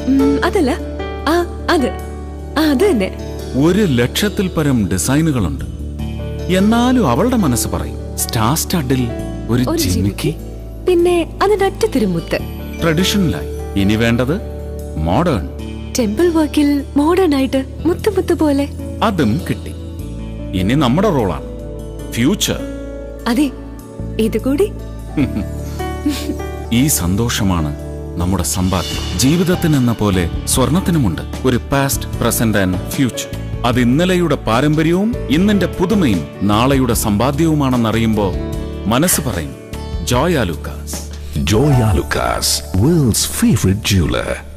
ഉം, അതല്ല ആ അത് ആ അത് തന്നെ ഒരു ലക്ഷത്തിൽ പരം ഡിസൈനുകളുണ്ട് എന്നാലും അവളുടെ മനസ്സ് പറയും സ്റ്റാർ സ്റ്റഡിൽ ഒരു ഒരു ജിമിക്കി ജിമിക്കി പിന്നെ അതിന്റെ അറ്റത്തൊരു മുത്ത് ട്രഡീഷണലായി ഇനി വേണ്ടത് മോഡേൺ ടെമ്പിൾ വർക്കിൽ മോഡേൺ ആയിട്ട് മുത്ത് മുത്ത് പോലെ അതും കിട്ടി ഇനി നമ്മുടെ റോളാണ് ഫ്യൂച്ചർ അതെ ഇതുകൂടി ഈ സന്തോഷമാണ് നമ്മുടെ സമ്പാദ്യം ജീവിതത്തിനെന്ന പോലെ സ്വർണത്തിനുമുണ്ട് ഒരു പാസ്റ്റ് പ്രസന്റ് ആൻഡ് ഫ്യൂച്ചർ അത് ഇന്നലെയുടെ പാരമ്പര്യവും ഇന്നിന്റെ പുതുമയും നാളെയുടെ സമ്പാദ്യവുമാണെന്നറിയുമ്പോ മനസ്സ് പറയും Joy Alukkas Joy Alucas, world's favorite jeweler.